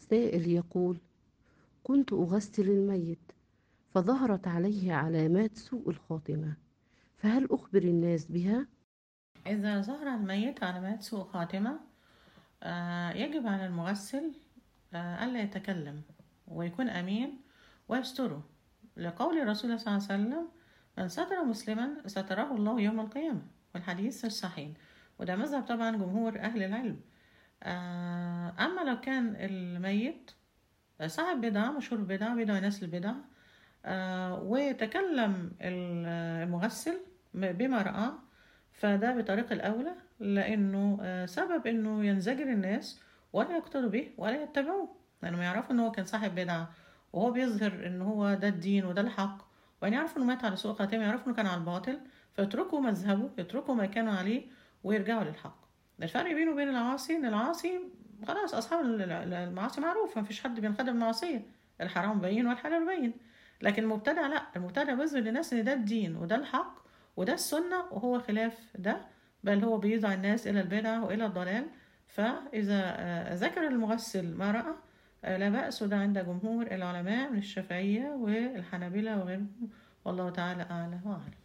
سائل يقول كنت أغسل الميت فظهرت عليه علامات سوء الخاتمة فهل أخبر الناس بها؟ إذا ظهر الميت علامات سوء خاتمة آه، يجب على المغسل آه، ألا يتكلم ويكون أمين ويستره لقول الرسول صلى الله عليه وسلم من ستر مسلما ستره الله يوم القيامة والحديث الصحيح وده مذهب طبعا جمهور أهل العلم آه، أما لو كان الميت صاحب بدعة مشهور بدعة بيدعو ناس البدع آه، وتكلم ال- المغسل بما رأى فده بطريق الأولى لأنه آه، سبب إنه ينزجر الناس ولا يقتدوا به ولا يتبعوه لأنهم يعرفوا إن هو كان صاحب بدعة وهو بيظهر إن هو ده الدين وده الحق وأن يعرفوا إنه مات على سوء خاتمة يعرفوا إنه كان على الباطل فيتركوا مذهبه يتركوا ما كانوا عليه ويرجعوا للحق الفرق بينه وبين العاصي إن العاصي خلاص أصحاب ال- ال- المعاصي معروف مفيش حد بينخدم المعصية الحرام بين والحلال بين لكن المبتدع لا المبتدع بيظهر للناس ان ده الدين وده الحق وده السنة وهو خلاف ده بل هو بيدعى الناس إلى البدع وإلى الضلال فإذا آه، ذكر المغسل ما رأى آه، لا بأس وده عند جمهور العلماء من الشافعية والحنابلة وغيرهم والله تعالى أعلى وأعلم